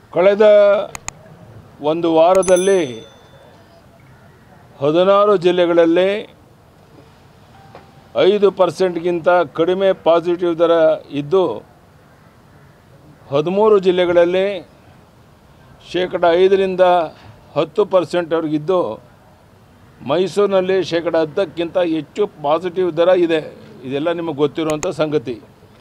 ಕಳೆದ ಒಂದು ವಾರದಲ್ಲಿ ಹದಿನಾರು ಜಿಲ್ಲೆಗಳಲ್ಲಿ ಐದು ಪರ್ಸೆಂಟ್ಗಿಂತ ಕಡಿಮೆ ಪಾಸಿಟಿವ್ ದರ ಇದ್ದು ಹದಿಮೂರು ಜಿಲ್ಲೆಗಳಲ್ಲಿ ಶೇಕಡ ಐದರಿಂದ ಹತ್ತು ಪರ್ಸೆಂಟ್ವರೆಗಿದ್ದು ಮೈಸೂರಿನಲ್ಲಿ ಶೇಕಡ ಹತ್ತಕ್ಕಿಂತ ಹೆಚ್ಚು ಪಾಸಿಟಿವ್ ದರ ಇದೆ ಇದೆಲ್ಲ ನಿಮಗೆ ಗೊತ್ತಿರುವಂಥ ಸಂಗತಿ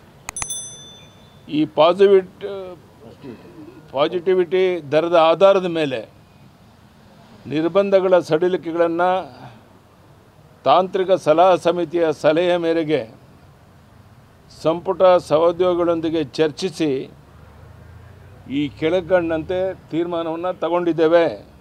ಈ ಪಾಸಿಟಿವಿಟ್ ಪಾಸಿಟಿವಿಟಿ ದರದ ಆಧಾರದ ಮೇಲೆ ನಿರ್ಬಂಧಗಳ ಸಡಿಲಿಕೆಗಳನ್ನು ತಾಂತ್ರಿಕ ಸಲಹಾ ಸಮಿತಿಯ ಸಲಹೆ ಮೇರೆಗೆ ಸಂಪುಟ ಸಹೋದ್ಯೋಗಿಗಳೊಂದಿಗೆ ಚರ್ಚಿಸಿ ಈ ಕೆಳಕಂಡಂತೆ ತೀರ್ಮಾನವನ್ನು ತಗೊಂಡಿದ್ದೇವೆ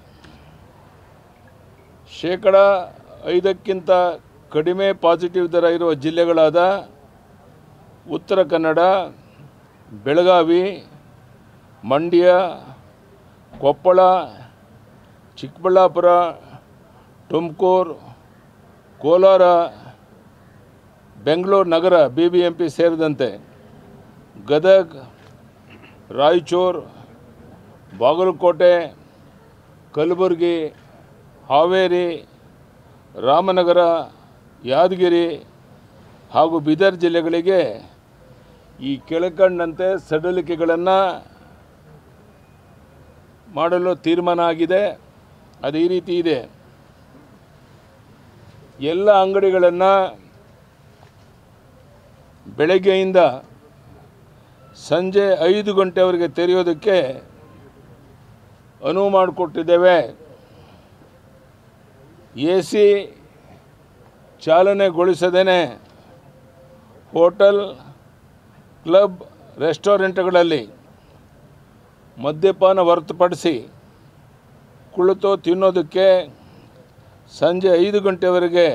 ಶೇಕಡ ಐದಕ್ಕಿಂತ ಕಡಿಮೆ ಪಾಸಿಟಿವ್ ದರ ಇರುವ ಜಿಲ್ಲೆಗಳಾದ ಉತ್ತರ ಕನ್ನಡ ಬೆಳಗಾವಿ ಮಂಡ್ಯ ಕೊಪ್ಪಳ ಚಿಕ್ಕಬಳ್ಳಾಪುರ ತುಮಕೂರು ಕೋಲಾರ ಬೆಂಗಳೂರು ನಗರ ಬಿ ಬಿ ಎಂ ಪಿ ಸೇರಿದಂತೆ ಗದಗ್ ರಾಯಚೂರು ಬಾಗಲಕೋಟೆ ಕಲಬುರಗಿ ಹಾವೇರಿ ರಾಮನಗರ ಯಾದಗಿರಿ ಹಾಗೂ ಬೀದರ್ ಜಿಲ್ಲೆಗಳಿಗೆ ಈ ಕೆಳಕಂಡಂತೆ ಸಡಿಲಿಕೆಗಳನ್ನು ಮಾಡಲು ತೀರ್ಮಾನ ಆಗಿದೆ ಅದು ಈ ರೀತಿ ಇದೆ ಎಲ್ಲ ಅಂಗಡಿಗಳನ್ನು ಬೆಳಗ್ಗೆಯಿಂದ ಸಂಜೆ ಐದು ಗಂಟೆವರೆಗೆ ತೆರೆಯೋದಕ್ಕೆ ಅನುವು ಮಾಡಿಕೊಟ್ಟಿದ್ದೇವೆ ಎ ಸಿ ಚಾಲನೆಗೊಳಿಸದೇ ಹೋಟೆಲ್ ಕ್ಲಬ್ ರೆಸ್ಟೋರೆಂಟ್ಗಳಲ್ಲಿ ಮದ್ಯಪಾನ ಹೊರತುಪಡಿಸಿ ಕುಳಿತು ತಿನ್ನೋದಕ್ಕೆ ಸಂಜೆ ಐದು ಗಂಟೆವರೆಗೆ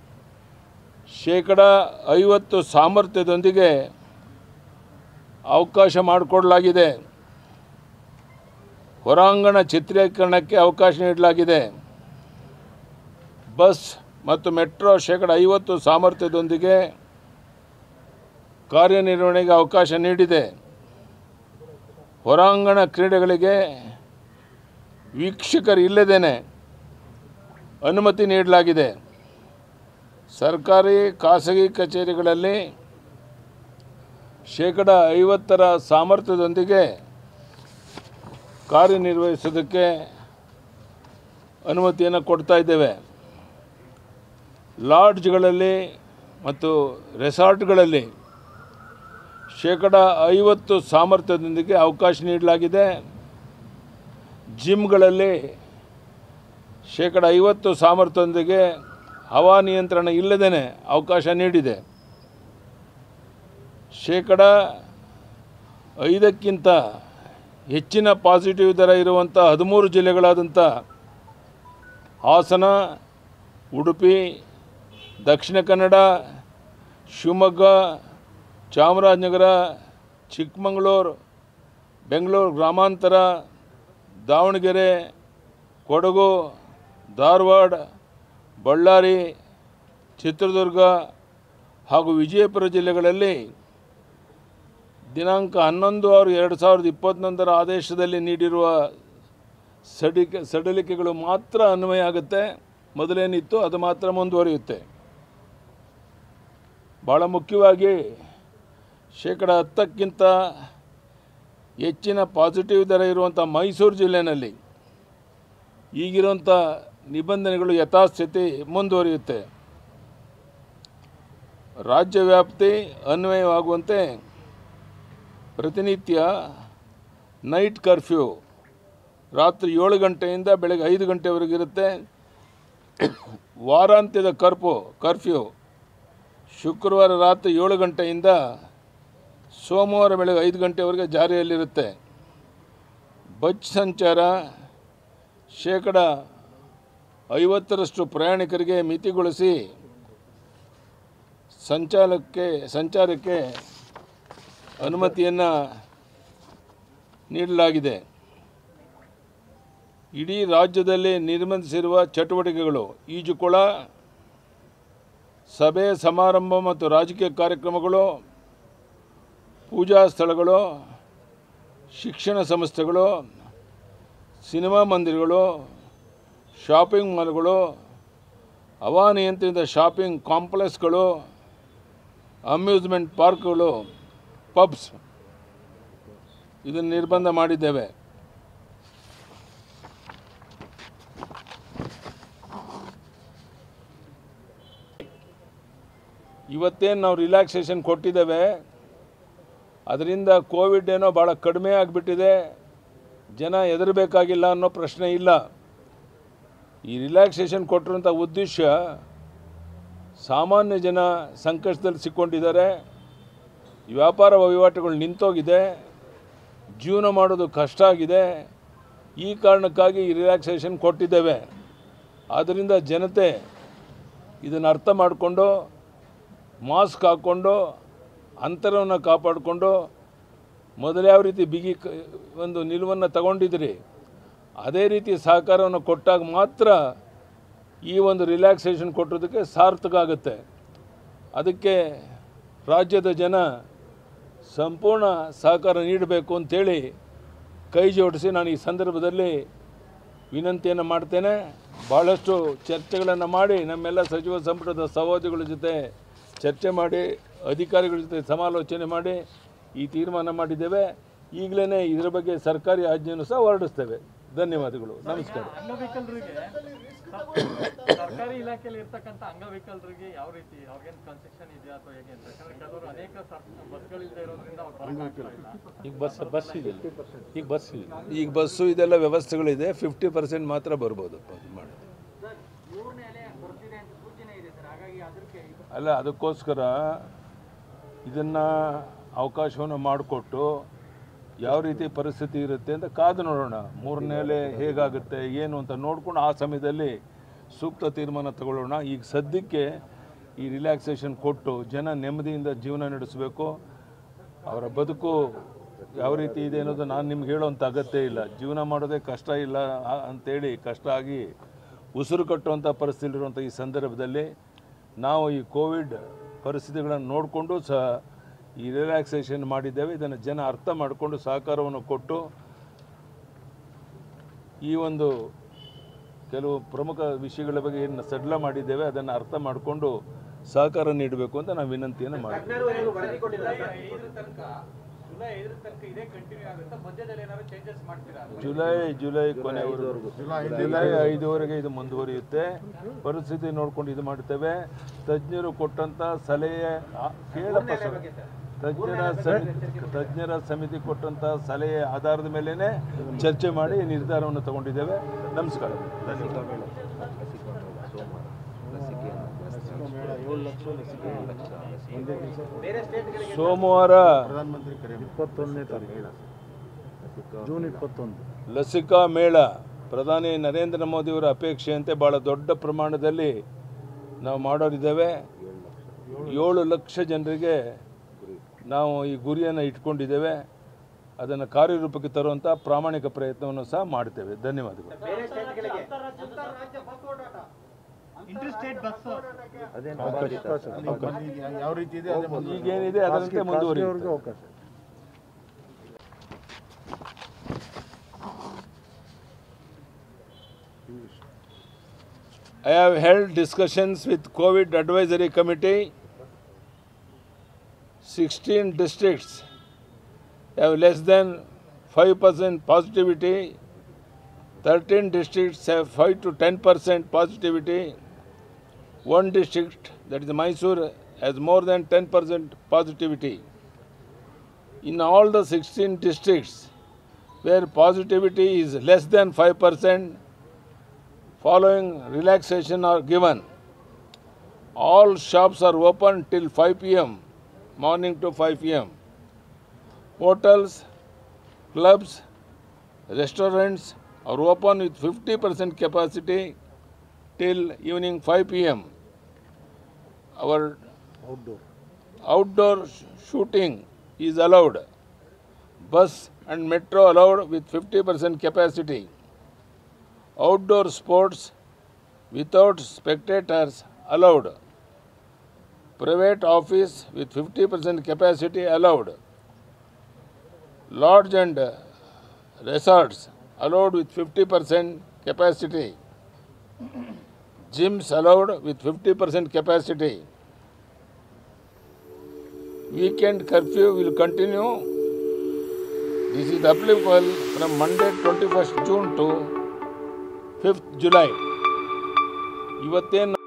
ಶೇಕಡ ಐವತ್ತು ಸಾಮರ್ಥ್ಯದೊಂದಿಗೆ ಅವಕಾಶ ಮಾಡಿಕೊಡಲಾಗಿದೆ ಹೊರಾಂಗಣ ಚಿತ್ರೀಕರಣಕ್ಕೆ ಅವಕಾಶ ನೀಡಲಾಗಿದೆ ಬಸ್ ಮತ್ತು ಮೆಟ್ರೋ ಶೇಕಡ ಐವತ್ತು ಸಾಮರ್ಥ್ಯದೊಂದಿಗೆ ಕಾರ್ಯನಿರ್ವಹಣೆಗೆ ಅವಕಾಶ ನೀಡಿದೆ ಹೊರಾಂಗಣ ಕ್ರೀಡೆಗಳಿಗೆ ವೀಕ್ಷಕರಿಲ್ಲದೇ ಅನುಮತಿ ನೀಡಲಾಗಿದೆ ಸರ್ಕಾರಿ ಖಾಸಗಿ ಕಚೇರಿಗಳಲ್ಲಿ ಶೇಕಡ ಐವತ್ತರ ಸಾಮರ್ಥ್ಯದೊಂದಿಗೆ ಕಾರ್ಯನಿರ್ವಹಿಸೋದಕ್ಕೆ ಅನುಮತಿಯನ್ನು ಕೊಡ್ತಾ ಇದ್ದೇವೆ ಲಾಡ್ಜ್ಗಳಲ್ಲಿ ಮತ್ತು ರೆಸಾರ್ಟ್ಗಳಲ್ಲಿ ಶೇಕಡ ಐವತ್ತು ಸಾಮರ್ಥ್ಯದೊಂದಿಗೆ ಅವಕಾಶ ನೀಡಲಾಗಿದೆ ಜಿಮ್ಗಳಲ್ಲಿ ಶೇಕಡ ಐವತ್ತು ಸಾಮರ್ಥ್ಯದೊಂದಿಗೆ ಹವಾನಿಯಂತ್ರಣ ಇಲ್ಲದೇ ಅವಕಾಶ ನೀಡಿದೆ ಶೇಕಡ ಐದಕ್ಕಿಂತ ಹೆಚ್ಚಿನ ಪಾಸಿಟಿವ್ ದರ ಇರುವಂಥ ಹದಿಮೂರು ಜಿಲ್ಲೆಗಳಾದಂಥ ಹಾಸನ ಉಡುಪಿ ದಕ್ಷಿಣ ಕನ್ನಡ ಶಿವಮೊಗ್ಗ ಚಾಮರಾಜನಗರ ಚಿಕ್ಕಮಗಳೂರು ಬೆಂಗಳೂರು ಗ್ರಾಮಾಂತರ ದಾವಣಗೆರೆ ಕೊಡಗು ಧಾರವಾಡ ಬಳ್ಳಾರಿ ಚಿತ್ರದುರ್ಗ ಹಾಗೂ ವಿಜಯಪುರ ಜಿಲ್ಲೆಗಳಲ್ಲಿ ದಿನಾಂಕ ಹನ್ನೊಂದು ಆರು ಎರಡು ಸಾವಿರದ ಇಪ್ಪತ್ತೊಂದರ ಆದೇಶದಲ್ಲಿ ನೀಡಿರುವ ಸಡಿಕೆ ಸಡಿಲಿಕೆಗಳು ಮಾತ್ರ ಅನ್ವಯ ಆಗುತ್ತೆ ಮೊದಲೇನಿತ್ತು ಅದು ಮಾತ್ರ ಮುಂದುವರಿಯುತ್ತೆ ಭಾಳ ಮುಖ್ಯವಾಗಿ ಶೇಕಡ ಹತ್ತಕ್ಕಿಂತ ಹೆಚ್ಚಿನ ಪಾಸಿಟಿವ್ ದರ ಇರುವಂಥ ಮೈಸೂರು ಜಿಲ್ಲೆಯಲ್ಲಿ ಈಗಿರುವಂಥ ನಿಬಂಧನೆಗಳು ಯಥಾಸ್ಥಿತಿ ಮುಂದುವರಿಯುತ್ತೆ ರಾಜ್ಯ ವ್ಯಾಪ್ತಿ ಅನ್ವಯವಾಗುವಂತೆ ಪ್ರತಿನಿತ್ಯ ನೈಟ್ ಕರ್ಫ್ಯೂ ರಾತ್ರಿ ಏಳು ಗಂಟೆಯಿಂದ ಬೆಳಗ್ಗೆ ಐದು ಗಂಟೆವರೆಗೆ ಇರುತ್ತೆ ವಾರಾಂತ್ಯದ ಕರ್ಫ್ಯೂ ಕರ್ಫ್ಯೂ ಶುಕ್ರವಾರ ರಾತ್ರಿ ಏಳು ಗಂಟೆಯಿಂದ ಸೋಮವಾರ ಬೆಳಗ್ಗೆ ಐದು ಗಂಟೆವರೆಗೆ ಜಾರಿಯಲ್ಲಿರುತ್ತೆ ಬಸ್ ಸಂಚಾರ ಶೇಕಡ ಐವತ್ತರಷ್ಟು ಪ್ರಯಾಣಿಕರಿಗೆ ಮಿತಿಗೊಳಿಸಿ ಸಂಚಾಲಕ್ಕೆ ಸಂಚಾರಕ್ಕೆ ಅನುಮತಿಯನ್ನು ನೀಡಲಾಗಿದೆ ಇಡೀ ರಾಜ್ಯದಲ್ಲಿ ನಿರ್ಬಂಧಿಸಿರುವ ಚಟುವಟಿಕೆಗಳು ಈಜುಕೊಳ ಸಭೆ ಸಮಾರಂಭ ಮತ್ತು ರಾಜಕೀಯ ಕಾರ್ಯಕ್ರಮಗಳು ಪೂಜಾ ಸ್ಥಳಗಳು ಶಿಕ್ಷಣ ಸಂಸ್ಥೆಗಳು ಸಿನಿಮಾ ಮಂದಿರಗಳು ಶಾಪಿಂಗ್ ಮಾಲ್ಗಳು ಹವಾನಿಯಂತ್ರಿತ ಶಾಪಿಂಗ್ ಕಾಂಪ್ಲೆಕ್ಸ್ಗಳು ಅಮ್ಯೂಸ್ಮೆಂಟ್ ಪಾರ್ಕ್ಗಳು ಪಬ್ಸ್ ಇದನ್ನು ನಿರ್ಬಂಧ ಮಾಡಿದ್ದೇವೆ ಇವತ್ತೇನು ನಾವು ರಿಲ್ಯಾಕ್ಸೇಷನ್ ಕೊಟ್ಟಿದ್ದೇವೆ ಅದರಿಂದ ಕೋವಿಡ್ ಏನೋ ಭಾಳ ಕಡಿಮೆ ಆಗಿಬಿಟ್ಟಿದೆ ಜನ ಹೆದರಬೇಕಾಗಿಲ್ಲ ಅನ್ನೋ ಪ್ರಶ್ನೆ ಇಲ್ಲ ಈ ರಿಲ್ಯಾಕ್ಸೇಷನ್ ಕೊಟ್ಟಿರೋಂಥ ಉದ್ದೇಶ ಸಾಮಾನ್ಯ ಜನ ಸಂಕಷ್ಟದಲ್ಲಿ ಸಿಕ್ಕೊಂಡಿದ್ದಾರೆ ವ್ಯಾಪಾರ ವಹಿವಾಟುಗಳು ನಿಂತೋಗಿದೆ ಜೀವನ ಮಾಡೋದು ಕಷ್ಟ ಆಗಿದೆ ಈ ಕಾರಣಕ್ಕಾಗಿ ಈ ರಿಲ್ಯಾಕ್ಸೇಷನ್ ಕೊಟ್ಟಿದ್ದೇವೆ ಆದ್ದರಿಂದ ಜನತೆ ಇದನ್ನು ಅರ್ಥ ಮಾಡಿಕೊಂಡು ಮಾಸ್ಕ್ ಹಾಕ್ಕೊಂಡು ಅಂತರವನ್ನು ಕಾಪಾಡಿಕೊಂಡು ಮೊದಲು ಯಾವ ರೀತಿ ಬಿಗಿ ಕ ಒಂದು ನಿಲುವನ್ನು ತಗೊಂಡಿದ್ರಿ ಅದೇ ರೀತಿ ಸಹಕಾರವನ್ನು ಕೊಟ್ಟಾಗ ಮಾತ್ರ ಈ ಒಂದು ರಿಲ್ಯಾಕ್ಸೇಷನ್ ಕೊಟ್ಟೋದಕ್ಕೆ ಸಾರ್ಥಕ ಆಗುತ್ತೆ ಅದಕ್ಕೆ ರಾಜ್ಯದ ಜನ ಸಂಪೂರ್ಣ ಸಹಕಾರ ನೀಡಬೇಕು ಅಂತೇಳಿ ಕೈ ಜೋಡಿಸಿ ನಾನು ಈ ಸಂದರ್ಭದಲ್ಲಿ ವಿನಂತಿಯನ್ನು ಮಾಡ್ತೇನೆ ಭಾಳಷ್ಟು ಚರ್ಚೆಗಳನ್ನು ಮಾಡಿ ನಮ್ಮೆಲ್ಲ ಸಚಿವ ಸಂಪುಟದ ಸಹೋದರಿಗಳ ಜೊತೆ ಚರ್ಚೆ ಮಾಡಿ ಅಧಿಕಾರಿಗಳ ಜೊತೆ ಸಮಾಲೋಚನೆ ಮಾಡಿ ಈ ತೀರ್ಮಾನ ಮಾಡಿದ್ದೇವೆ ಈಗಲೇ ಇದರ ಬಗ್ಗೆ ಸರ್ಕಾರಿ ಆಜ್ಞೆಯನ್ನು ಸಹ ಹೊರಡಿಸ್ತೇವೆ ಧನ್ಯವಾದಗಳು ನಮಸ್ಕಾರ ಅಂಗವಿಕಲರಿಗೆ ಸರ್ಕಾರಿ ಇಲಾಖೆಯಲ್ಲಿ ಇರ್ತಕ್ಕಂಥ ಅಂಗವಿಕಲರಿಗೆ ಯಾವ ರೀತಿ ಅವ್ರಿಗೇನು ಕನ್ಸೆಷನ್ ಇದೆಯಾ ಅಥವಾ ಹೇಗೆ ಅಂತ ಯಾಕಂದ್ರೆ ಕೆಲವರು ಅನೇಕ ಬಸ್ಗಳಿಲ್ಲದೆ ಇರೋದ್ರಿಂದ ಅವ್ರು ಬರೋಕ್ಕಾಗ್ತಾ ಇಲ್ಲ ಈಗ ಬಸ್ ಬಸ್ ಇದೆ ಈಗ ಬಸ್ ಇದೆ ಈಗ ಬಸ್ಸು ಇದೆಲ್ಲ ವ್ಯವಸ್ಥೆಗಳಿದೆ ಫಿಫ್ಟಿ ಪರ್ಸೆಂಟ್ ಮಾತ್ರ ಬರ್ಬೋದು ಅದು ಮಾಡಿ ಅಲ್ಲ ಅದಕ್ಕೋಸ್ಕರ ಇದನ್ನು ಅವಕಾಶವನ್ನು ಮಾಡಿಕೊಟ್ಟು ಯಾವ ರೀತಿ ಪರಿಸ್ಥಿತಿ ಇರುತ್ತೆ ಅಂತ ಕಾದು ನೋಡೋಣ ಮೂರನೇ ಅಲೆ ಹೇಗಾಗುತ್ತೆ ಏನು ಅಂತ ನೋಡ್ಕೊಂಡು ಆ ಸಮಯದಲ್ಲಿ ಸೂಕ್ತ ತೀರ್ಮಾನ ತಗೊಳ್ಳೋಣ ಈಗ ಸದ್ಯಕ್ಕೆ ಈ ರಿಲ್ಯಾಕ್ಸೇಷನ್ ಕೊಟ್ಟು ಜನ ನೆಮ್ಮದಿಯಿಂದ ಜೀವನ ನಡೆಸಬೇಕು ಅವರ ಬದುಕು ಯಾವ ರೀತಿ ಇದೆ ಅನ್ನೋದು ನಾನು ನಿಮ್ಗೆ ಹೇಳೋವಂಥ ಅಗತ್ಯ ಇಲ್ಲ ಜೀವನ ಮಾಡೋದೇ ಕಷ್ಟ ಇಲ್ಲ ಆ- ಅಂತೇಳಿ ಕಷ್ಟ ಆಗಿ ಉಸಿರು ಕಟ್ಟುವಂಥ ಪರಿಸ್ಥಿತಿ ಇರುವಂಥ ಈ ಸಂದರ್ಭದಲ್ಲಿ ನಾವು ಈ ಕೋವಿಡ್ ಪರಿಸ್ಥಿತಿಗಳನ್ನು ನೋಡಿಕೊಂಡು ಸಹ ಈ ರಿಲ್ಯಾಕ್ಸೇಷನ್ ಮಾಡಿದ್ದೇವೆ ಇದನ್ನು ಜನ ಅರ್ಥ ಮಾಡಿಕೊಂಡು ಸಹಕಾರವನ್ನು ಕೊಟ್ಟು ಈ ಒಂದು ಕೆಲವು ಪ್ರಮುಖ ವಿಷಯಗಳ ಬಗ್ಗೆ ಏನು ಸಡ್ಲ ಮಾಡಿದ್ದೇವೆ ಅದನ್ನು ಅರ್ಥ ಮಾಡಿಕೊಂಡು ಸಹಕಾರ ನೀಡಬೇಕು ಅಂತ ನಾವು ವಿನಂತಿಯನ್ನು ಮಾಡಿದ್ದೇವೆ ಜುಲೈ ಜುಲೈ ಕೊನೆವರೆಗೂ ಜುಲೈ ಐದುವರೆಗೆ ಇದು ಮುಂದುವರಿಯುತ್ತೆ ಪರಿಸ್ಥಿತಿ ನೋಡ್ಕೊಂಡು ಇದು ಮಾಡ್ತೇವೆ ತಜ್ಞರು ಕೊಟ್ಟಂತ ಸಲಹೆ ಆ- ಕೇಳಪ್ಪ ಸರ್. ತಜ್ಞರ ಸಮಿತಿ ತಜ್ಞರ ಸಮಿತಿ ಕೊಟ್ಟಂತ ಸಲಹೆ ಆಧಾರದ ಮೇಲೇನೆ ಚರ್ಚೆ ಮಾಡಿ ನಿರ್ಧಾರವನ್ನು ತಗೊಂಡಿದ್ದೇವೆ ನಮಸ್ಕಾರ ಸೋಮವಾರ ಇಪ್ಪತ್ತೊಂದನೇ ತಾರೀಕು ಜೂನ್ ಇಪ್ಪತ್ತೊಂದು ಲಸಿಕಾ ಮೇಳ ಪ್ರಧಾನಿ ನರೇಂದ್ರ ಮೋದಿಯವರ ಅಪೇಕ್ಷೆಯಂತೆ ಭಾಳ ದೊಡ್ಡ ಪ್ರಮಾಣದಲ್ಲಿ ನಾವು ಮಾಡೋರಿದ್ದೇವೆ ಏಳು ಲಕ್ಷ ಜನರಿಗೆ ನಾವು ಈ ಗುರಿಯನ್ನು ಇಟ್ಕೊಂಡಿದ್ದೇವೆ ಅದನ್ನು ಕಾರ್ಯರೂಪಕ್ಕೆ ತರುವಂಥ ಪ್ರಾಮಾಣಿಕ ಪ್ರಯತ್ನವನ್ನು ಸಹ ಮಾಡ್ತೇವೆ ಧನ್ಯವಾದಗಳು ಅದೇನು ಅವಕಾಶ ಯಾವ ರೀತಿ ಇದೆ ಅದೇ ಮುಂದೆ ಈಗೇನಿದೆ ಅದರಂತೆ ಮುಂದುವರಿಯುತ್ತೆ ಅವಕಾಶ I have held discussions with COVID Advisory Committee. 16 districts have less than 5% positivity. 13 districts have 5 to 10% positivity. One district, that is Mysore, has more than 10% positivity. In all the 16 districts where positivity is less than 5%, following relaxation are given. All shops are open till 5 pm, morning to 5 pm. Hotels, clubs, restaurants are open with 50% capacity till evening 5 pm. Our outdoor outdoor sh- shooting is allowed. Bus and metro allowed with 50% capacity. Outdoor sports without spectators allowed. Private office with 50% capacity allowed. Lodge and uh, resorts allowed with 50% capacity. Gyms allowed with 50% capacity. Weekend curfew will continue. This is applicable from Monday 21st June to 5th July. ಇವತ್ತೇನು